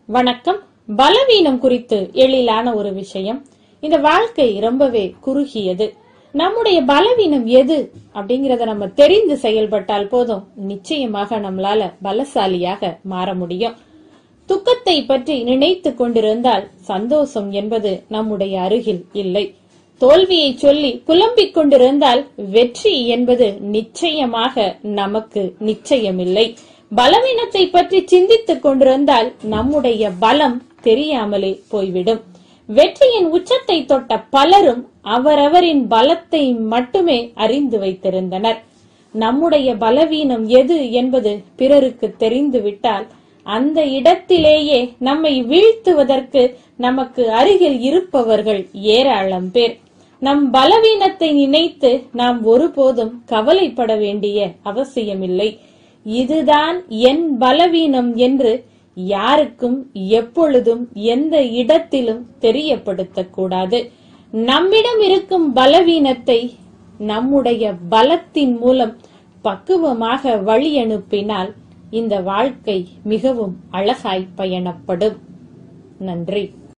வணக்கம் பலவீனம் குறித்து எழிலான ஒரு விஷயம் இந்த வாழ்க்கை ரொம்பவே குறுகியது நம்முடைய பலவீனம் எது அப்படிங்கறத நம்ம தெரிந்து செயல்பட்டால் போதும் நிச்சயமாக நம்மளால பலசாலியாக மாற முடியும் துக்கத்தை பற்றி நினைத்து கொண்டிருந்தால் சந்தோஷம் என்பது நம்முடைய அருகில் இல்லை தோல்வியை சொல்லி புலம்பிக் கொண்டிருந்தால் வெற்றி என்பது நிச்சயமாக நமக்கு நிச்சயமில்லை பலவீனத்தை பற்றி சிந்தித்துக் கொண்டிருந்தால் நம்முடைய பலம் தெரியாமலே போய்விடும் வெற்றியின் உச்சத்தை தொட்ட பலரும் அவரவரின் பலத்தை மட்டுமே அறிந்து வைத்திருந்தனர் நம்முடைய பலவீனம் எது என்பது பிறருக்கு தெரிந்துவிட்டால் அந்த இடத்திலேயே நம்மை வீழ்த்துவதற்கு நமக்கு அருகில் இருப்பவர்கள் ஏராளம் பேர் நம் பலவீனத்தை நினைத்து நாம் ஒருபோதும் கவலைப்பட வேண்டிய அவசியமில்லை இதுதான் என் பலவீனம் என்று யாருக்கும் எப்பொழுதும் எந்த இடத்திலும் தெரியப்படுத்தக்கூடாது நம்மிடம் இருக்கும் பலவீனத்தை நம்முடைய பலத்தின் மூலம் பக்குவமாக வழி அனுப்பினால் இந்த வாழ்க்கை மிகவும் அழகாய் பயணப்படும் நன்றி